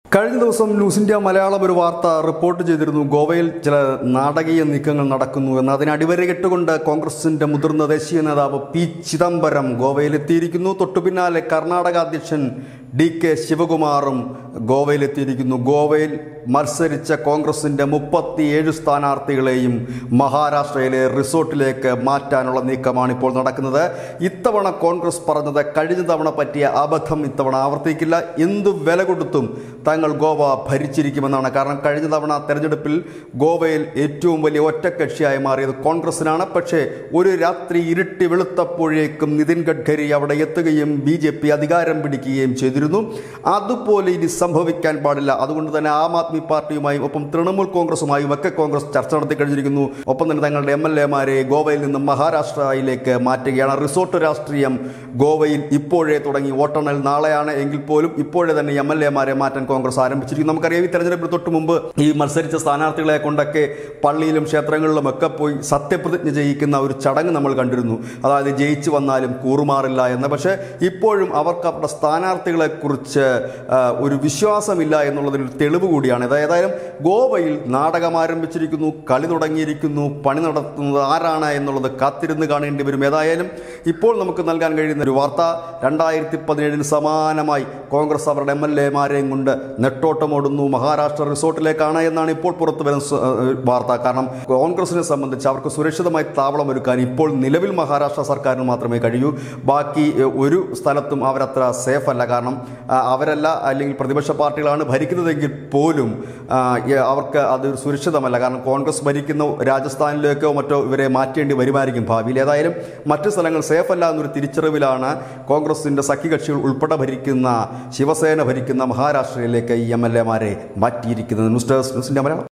കഴിഞ്ഞ ദിവസം news India Malayalam ഒരു വാർത്ത റിപ്പോർട്ട് ചെയ്തിരുന്നു ഗോവയിൽ ചില നാടകീയ നീക്കങ്ങൾ നടക്കുന്നു എന്ന് അതിന് അടിവരയിട്ടുകൊണ്ട് കോൺഗ്രസിന്റെ മുതിർന്ന ദേശീയ നേതാവ് പി ചിദംബരം ഗോവയിലെത്തിയിരിക്കുന്നു തൊട്ടു പിന്നാലെ കർണാടക അധ്യക്ഷൻ ഡി കെ ശിവകുമാറും ഗോവയിലെത്തിയിരിക്കുന്നു ഗോവയിൽ മത്സരിച്ച കോൺഗ്രസിന്റെ മുപ്പത്തിയേഴ് സ്ഥാനാർത്ഥികളെയും മഹാരാഷ്ട്രയിലെ റിസോർട്ടിലേക്ക് മാറ്റാനുള്ള നീക്കമാണ് ഇപ്പോൾ നടക്കുന്നത് ഇത്തവണ കോൺഗ്രസ് പറഞ്ഞത് കഴിഞ്ഞ തവണ പറ്റിയ അബദ്ധം ഇത്തവണ ആവർത്തിക്കില്ല എന്തു വില കൊടുത്തും തങ്ങൾ ഗോവ ഭരിച്ചിരിക്കുമെന്നാണ് കാരണം കഴിഞ്ഞ തവണ തെരഞ്ഞെടുപ്പിൽ ഗോവയിൽ ഏറ്റവും വലിയ ഒറ്റക്കക്ഷിയായി മാറിയത് കോൺഗ്രസിനാണ് പക്ഷേ ഒരു രാത്രി ഇരുട്ടി വെളുത്തപ്പോഴേക്കും നിതിൻ ഗഡ്കരി അവിടെ എത്തുകയും ബി ജെ പി അധികാരം പിടിക്കുകയും ചെയ്തിരുന്നു അതുപോലെ ഇനി സംഭവിക്കാൻ പാടില്ല അതുകൊണ്ട് തന്നെ ആം ആദ്മി പാർട്ടിയുമായും ഒപ്പം തൃണമൂൽ കോൺഗ്രസുമായും ഒക്കെ കോൺഗ്രസ് ചർച്ച നടത്തി കഴിഞ്ഞിരിക്കുന്നു ഒപ്പം തന്നെ തങ്ങളുടെ എം എൽ എമാരെ ഗോവയിൽ നിന്നും മഹാരാഷ്ട്രയിലേക്ക് മാറ്റുകയാണ് റിസോർട്ട് രാഷ്ട്രീയം ഗോവയിൽ ഇപ്പോഴേ തുടങ്ങി വോട്ടെണ്ണൽ നാളെയാണ് എങ്കിൽ പോലും ഇപ്പോഴേ തന്നെ എം എൽ എമാരെ മാറ്റാൻ കോൺഗ്രസ് ആരംഭിച്ചിരിക്കുന്നു നമുക്കറിയാം ഈ തെരഞ്ഞെടുപ്പിന് തൊട്ട് മുമ്പ് ഈ മത്സരിച്ച സ്ഥാനാർത്ഥികളെ കൊണ്ടൊക്കെ പള്ളിയിലും ക്ഷേത്രങ്ങളിലും ഒക്കെ പോയി സത്യപ്രതിജ്ഞ ചെയ്യിക്കുന്ന ഒരു ചടങ്ങ് നമ്മൾ കണ്ടിരുന്നു അതായത് ജയിച്ചു വന്നാലും കൂറുമാറില്ല എന്ന് പക്ഷേ ഇപ്പോഴും അവർക്ക് അവരുടെ സ്ഥാനാർത്ഥികളെ കുറിച്ച് ഒരു വിശ്വാസമില്ല എന്നുള്ളതിനൊരു തെളിവ് കൂടിയാണ് ഇത് ഏതായാലും ഗോവയിൽ നാടകം ആരംഭിച്ചിരിക്കുന്നു കളി തുടങ്ങിയിരിക്കുന്നു പണി നടത്തുന്നത് ആരാണ് എന്നുള്ളത് കാത്തിരുന്ന് കാണേണ്ടി വരും ഏതായാലും ഇപ്പോൾ നമുക്ക് നൽകാൻ കഴിയുന്ന ഒരു വാർത്ത രണ്ടായിരത്തി പതിനേഴിന് സമാനമായി കോൺഗ്രസ് അവരുടെ എം എൽ എമാരെയും കൊണ്ട് നെട്ടോട്ടമോടുന്നു മഹാരാഷ്ട്ര റിസോർട്ടിലേക്കാണ് എന്നാണ് ഇപ്പോൾ പുറത്തു വരുന്ന സ- ഏഹ് വാർത്ത കാരണം കോൺഗ്രസിനെ സംബന്ധിച്ച് അവർക്ക് സുരക്ഷിതമായി താവളമൊരുക്കാൻ ഇപ്പോൾ നിലവിൽ മഹാരാഷ്ട്ര സർക്കാരിന് മാത്രമേ കഴിയൂ ബാക്കി ഏഹ്, ഒരു സ്ഥലത്തും അവരത്ര സേഫ് അല്ല കാരണം ആ, അവരല്ല അല്ലെങ്കിൽ പ്രതിപക്ഷ പാർട്ടികളാണ് ഭരിക്കുന്നതെങ്കിൽ പോലും ആ, ഏഹ്, അവർക്ക് അത് സുരക്ഷിതമല്ല കാരണം കോൺഗ്രസ് ഭരിക്കുന്ന രാജസ്ഥാനിലേക്കോ മറ്റോ ഇവരെ മാറ്റേണ്ടി വരുമായിരിക്കും ഭാവിയിൽ ഏതായാലും മറ്റു സ്ഥലങ്ങൾ സേഫ് അല്ല എന്നൊരു തിരിച്ചറിവിലാണ് കോൺഗ്രസിന്റെ സഖ്യകക്ഷികൾ ഉൾപ്പെടെ ഭരിക്കുന്ന ശിവസേന ഭരിക്കുന്ന മഹാരാഷ്ട്രയിലേക്ക് ഈ എം എൽ എമാരെ മാറ്റിയിരിക്കുന്നത് ന്യൂസ് ഡെസ്ക് ന്യൂസിന്റെ മലയാളം